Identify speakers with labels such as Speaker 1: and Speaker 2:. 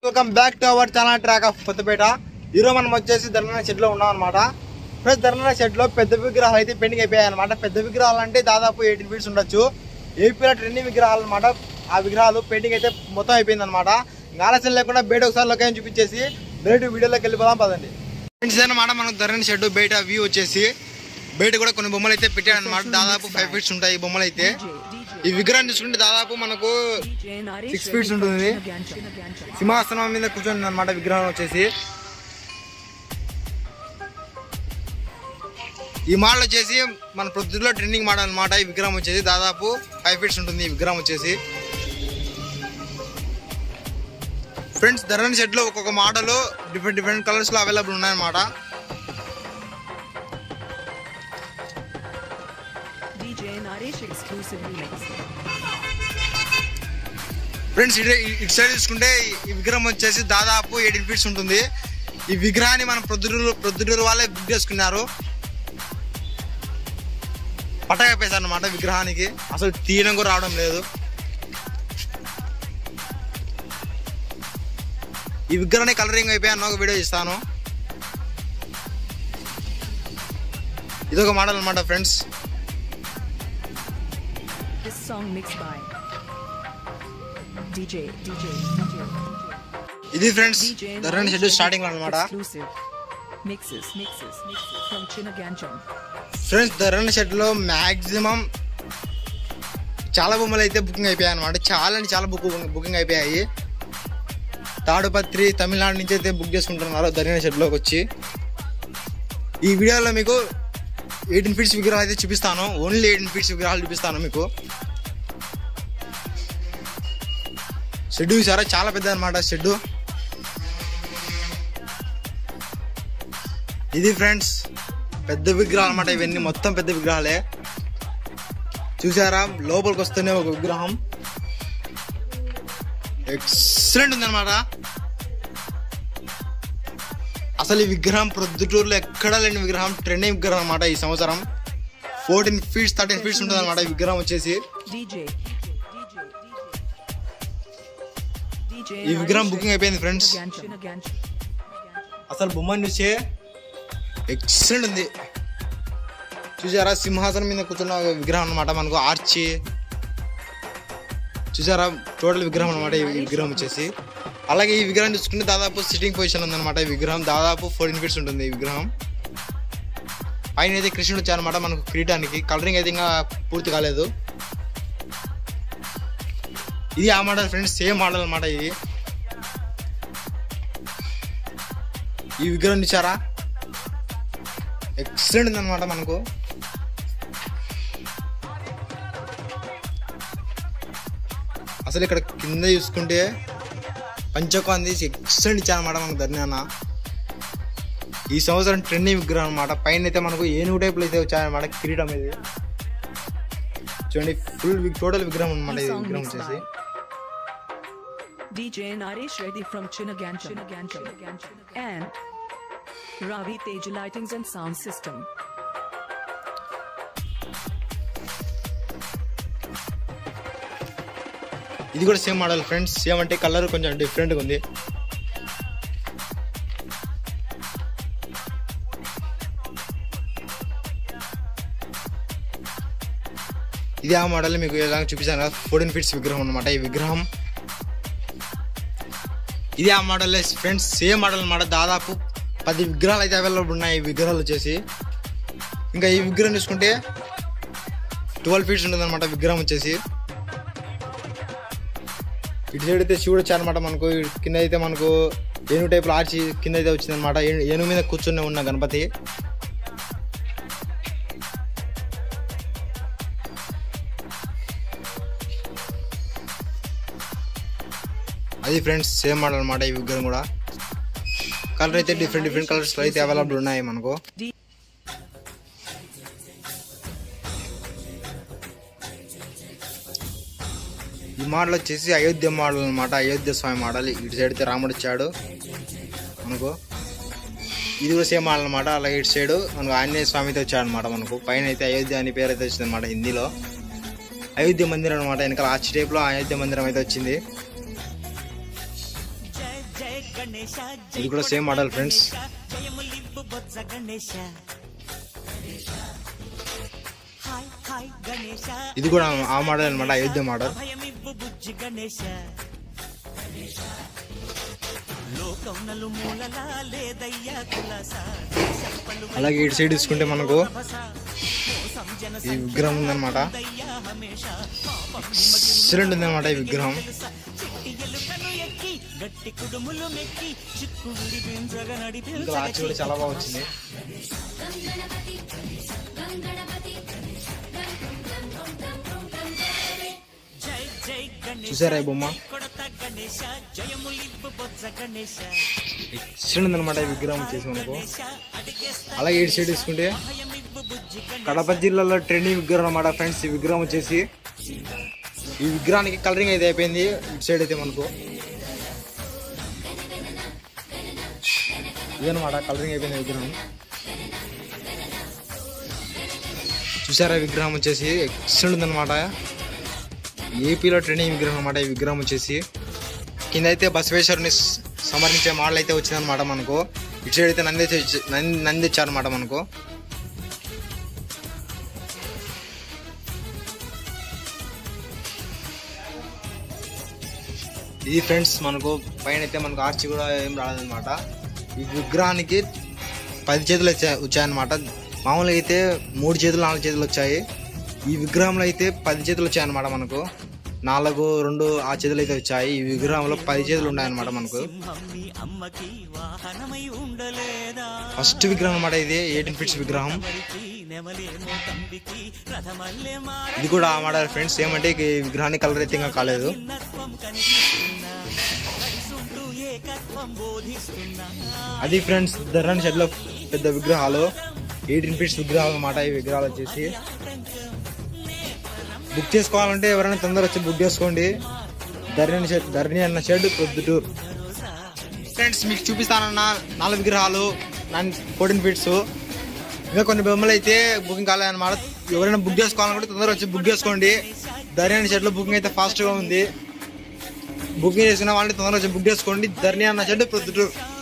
Speaker 1: Welcome back to our channel track of Kothapeta ఈరోజు మనం వచ్చేసి ధర్నా షెడ్ లో ఉన్నాం అనమాట ప్లస్ ధర్నా షెడ్ లో పెద్ద విగ్రహాలు అయితే పెండింగ్ అయిపోయాయి అనమాట పెద్ద విగ్రహాలు అంటే దాదాపు ఎయిటీన్ ఫీట్స్ ఉండొచ్చు ఏపీలో ట్రెండింగ్ విగ్రహాలు అనమాట ఆ విగ్రహాలు పెయింటింగ్ అయితే మొత్తం అయిపోయింది అనమాట ఆలస్యం లేకుండా బయట ఒకసారి లొకేషన్ చూపించేసి డైరెక్ట్ వీడియోలోకి వెళ్ళిపోదాం పదండి ఫ్రెండ్స్ అనమాట మనకు ధరణి షెడ్ బయట వ్యూ వచ్చేసి బయట కూడా కొన్ని బొమ్మలు అయితే పెట్టాడు అనమాట దాదాపు ఫైవ్ ఫీట్స్ ఉంటాయి ఈ బొమ్మలు అయితే ఈ విగ్రహం చూసుకుంటే దాదాపు మనకు సిక్స్ ఫీట్స్ ఉంటుంది సింహాసనం మీద కూర్చొని అనమాట విగ్రహం వచ్చేసి ఈ మోడల్ వచ్చేసి మన ప్రొద్దులో ట్రెండింగ్ మోడల్ అనమాట ఈ విగ్రహం వచ్చేసి దాదాపు ఫైవ్ ఫీట్స్ ఉంటుంది ఈ విగ్రహం వచ్చేసి ఫ్రెండ్స్ ధరణి సెట్ లో ఒక్కొక్క మోడల్ డిఫరెంట్ డిఫరెంట్ కలర్స్ లో అవైలబుల్ ఉన్నాయన్నమాట
Speaker 2: DJ Naresh exclusive remix.
Speaker 1: Friends ఇటు ఇటు సైడ్ చూసుకుంటే ఈ విగ్రహం వచ్చేసి దాదాపు ఎయిటీన్ ఫీట్స్ ఉంటుంది ఈ విగ్రహాన్ని మనం ప్రొద్దుటూరు ప్రొద్దుటూరు వాళ్ళే బుక్ చేసుకున్నారు పట్టకపోయేసారు అనమాట విగ్రహానికి అసలు తీయడం కూడా రావడం లేదు ఈ విగ్రహాన్ని కలరింగ్ అయిపోయాను ఒక వీడియో ఇస్తాను ఇదొక మోడల్ అనమాట friends
Speaker 2: This song mixed by DJ DJ DJ
Speaker 1: ఇది friends
Speaker 2: DJ
Speaker 1: Dharani shed starting లో అనమాట
Speaker 2: exclusive mixes mixes mixes from Chinagancham.
Speaker 1: Friends Dharani shed లో మాక్సిమం చాలా బొమ్మలు అయితే బుకింగ్ అయిపోయాయి అనమాట చాలా అంటే చాలా బుక్ బుకింగ్ అయిపోయాయి తాడుపత్రి తమిళనాడు నుంచి అయితే బుక్ చేసుకుంటున్నారు ధరణి షెడ్ లోకి వచ్చి ఈ వీడియోలో మీకు ఎయిటీన్ ఫీట్స్ విగ్రహాలు అయితే చూపిస్తాను ఓన్లీ ఎయిటీన్ ఫీట్స్ విగ్రహాలు చూపిస్తాను మీకు షెడ్ చూసారా చాలా పెద్ద అనమాట షెడ్ ఇది ఫ్రెండ్స్ పెద్ద విగ్రహాలు అనమాట ఇవన్నీ మొత్తం పెద్ద విగ్రహాలే చూసారా లోపలికి వస్తేనే ఒక విగ్రహం ఎక్సలెంట్ ఉందన్నమాట అసలు ఈ విగ్రహం ప్రొద్దుటూరులో ఎక్కడా లేని విగ్రహం ట్రెండింగ్ విగ్రహం అనమాట ఈ సంవత్సరం ఫోర్టీన్ ఫీట్స్ థర్టీన్ ఫీట్స్ ఉంటుంది అనమాట ఈ విగ్రహం వచ్చేసి
Speaker 2: DJ DJ
Speaker 1: ఈ విగ్రహం బుకింగ్ అయిపోయింది ఫ్రెండ్స్
Speaker 2: Chinagancham.
Speaker 1: అసలు బొమ్మని చూసే ఎక్సలెంట్ ఉంది చూసారా సింహాసనం మీద కూర్చున్న ఒక విగ్రహం అనమాట మనకు ఆర్చి చూసారా టోటల్ విగ్రహం అనమాట ఈ విగ్రహం వచ్చేసి అలాగే ఈ విగ్రహం చూసుకుంటే దాదాపు సిట్టింగ్ పొజిషన్ ఉందన్నమాట ఈ విగ్రహం దాదాపు ఫోర్టీన్ ఫీట్స్ ఉంటుంది ఈ విగ్రహం పైన అయితే కృష్ణుడు వచ్చారనమాట మనకు క్రీడానికి కలరింగ్ అయితే ఇంకా పూర్తి కాలేదు ఇది ఆ మోడల్ ఫ్రెండ్స్ సేమ్ మోడల్ అనమాట ఇది ఈ విగ్రహం చూసారా ఎక్సలెంట్ ఉందన్నమాట మనకు అసలు ఇక్కడ కింద చూసుకుంటే పంచకాంతి ఎక్సలెంట్ ఇచ్చారనమాట మనకు ధర్నాన ఈ సంవత్సరం ట్రెండింగ్ విగ్రహం అనమాట పైన అయితే మనకు ఏనుగు టైపులు అయితే వచ్చాయన్నమాట కిరీటం ఇది చూడండి ఫుల్ టోటల్ విగ్రహం అనమాట ఇది విగ్రహం వచ్చేసి
Speaker 2: DJ Naresh Reddy from Chinagancham. And Ravi Tej Lightings and Sound System.
Speaker 1: ఇది కూడా సేమ్ మోడల్ ఫ్రెండ్స్ సేమ్ అంటే కలర్ కొంచెం డిఫరెంట్గా ఉంది ఇది ఆ మోడల్ మీకు ఎలా చూపిస్తాను కదా ఫోర్టీన్ ఫీట్స్ విగ్రహం అనమాట ఈ విగ్రహం ఇది ఆ మోడల్ ఫ్రెండ్స్ సేమ్ మోడల్ అనమాట దాదాపు పది విగ్రహాలు అయితే అవైలబుల్ ఉన్నాయి ఈ విగ్రహాలు వచ్చేసి ఇంకా ఈ విగ్రహం చూసుకుంటే ట్వెల్వ్ ఫీట్స్ ఉంటుంది అనమాట విగ్రహం వచ్చేసి ఇటు సైడ్ అయితే శివుడు వచ్చారనమాట మనకు ఇటు కింద అయితే మనకు ఏనుగు టైపులో ఆర్చి కింద అయితే వచ్చింది అనమాట ఏనుగు మీద కూర్చుని ఉన్న గణపతి అది ఫ్రెండ్స్ సేమ్ మోడల్ అనమాట ఈ విగ్రహం కూడా కలర్ అయితే డిఫరెంట్ డిఫరెంట్ కలర్స్ అయితే అవైలబుల్ ఉన్నాయి మనకు
Speaker 2: D-
Speaker 1: ఈ మోడల్ వచ్చేసి అయోధ్య మోడల్ అనమాట అయోధ్య స్వామి మోడల్ ఇటు సైడ్ అయితే రాముడు వచ్చాడు మనకు ఇది కూడా సేమ్ మోడల్ అనమాట అలాగే ఇటు సైడ్ మనకు ఆంజనేయ స్వామి అయితే వచ్చాడు అనమాట మనకు పైన అయితే అయోధ్య అని పేరు అయితే వచ్చింది అనమాట హిందీలో అయోధ్య మందిరం అనమాట వెనకాల ఆర్చి టైప్ లో అయోధ్య మందిరం అయితే వచ్చింది ఇది కూడా సేమ్ మోడల్ ఫ్రెండ్స్ ఇది కూడా ఆ మోడల్ అనమాట అయోధ్య మోడల్ అలాగే ఇటు సైడ్ తీసుకుంటే మనకు ఈ విగ్రహం ఉందన్నమాట ఎక్సలెంట్ ఉందన్నమాట ఈ విగ్రహం ఇంకా ఆర్చ్ కూడా చాలా బాగా వచ్చింది చూసారా ఈ బొమ్మ ఎక్సలెంట్ ఉందన్నమాట ఈ విగ్రహం వచ్చేసి మనకు అలాగే ఇటు సైడ్ తీసుకుంటే కడప జిల్లాలో ట్రెండింగ్ విగ్రహం అన్నమాట ఫ్రెండ్స్ ఈ విగ్రహం వచ్చేసి ఈ విగ్రహానికి కలరింగ్ అయితే అయిపోయింది ఇటు సైడ్ అయితే మనకు ఇదనమాట కలరింగ్ అయిపోయింది విగ్రహం చూసారా విగ్రహం వచ్చేసి ఎక్సలెంట్ ఉందన్నమాట ఏపీలో ట్రెండింగ్ విగ్రహం అనమాట ఈ విగ్రహం వచ్చేసి కింద అయితే బసవేశ్వరుని స- సమర్పించే మోడల్ అయితే వచ్చిందనమాట మనకు ఇటు సైడ్ అయితే నంది తెచ్చి- నంది నంది ఇచ్చారనమాట మనకు ఇది ఫ్రెండ్స్ మనకు పైన అయితే మనకు ఆర్చి కూడా ఏం రాలేదన్నమాట ఈ విగ్రహానికి పది చేతులు వచ్చాయి వచ్చాయన్నమాట మామూలుగా అయితే మూడు చేతులు నాలుగు చేతులు వచ్చాయి ఈ విగ్రహంలో అయితే పది చేతులు వచ్చాయన్నమాట మనకు నాలుగు రెండు ఆ చేతులు అయితే వచ్చాయి ఈ విగ్రహంలో పది చేతులు ఉన్నాయన్నమాట మనకు ఫస్ట్ విగ్రహం అన్నమాట ఇది ఎయిటీన్ ఫీట్స్ విగ్రహం ఇది కూడా ఆ మోడల్ ఫ్రెండ్స్ ఏమంటే ఈ విగ్రహానికి కలర్ అయితే ఇంకా కాలేదు అది ఫ్రెండ్స్ ధరణి షెడ్ లో పెద్ద విగ్రహాలు ఎయిటీన్ ఫీట్స్ విగ్రహాలు అన్నమాట ఈ విగ్రహాలు వచ్చేసి బుక్ చేసుకోవాలంటే ఎవరైనా తొందర వచ్చి బుక్ చేసుకోండి ధరణి షెడ్ ధరణి అన్న షెడ్ ప్రొద్దుటూర్ ఫ్రెండ్స్ మీకు చూపిస్తానన్న నాలుగు విగ్రహాలు నైన్ ఫోర్టీన్ ఫీట్స్ ఇంకా కొన్ని బొమ్మలు అయితే బుకింగ్ కాలేదన్నమాట ఎవరైనా బుక్ చేసుకోవాలనుకుంటే తొందరగా వచ్చి బుక్ చేసుకోండి ధరణి షెడ్ లో బుకింగ్ అయితే ఫాస్ట్ గా ఉంది బుకింగ్ చేసుకున్న వాళ్ళని తొందరగా వచ్చి బుక్ చేసుకోండి ధరణి అన్న షెడ్ ప్రొద్దుటూర్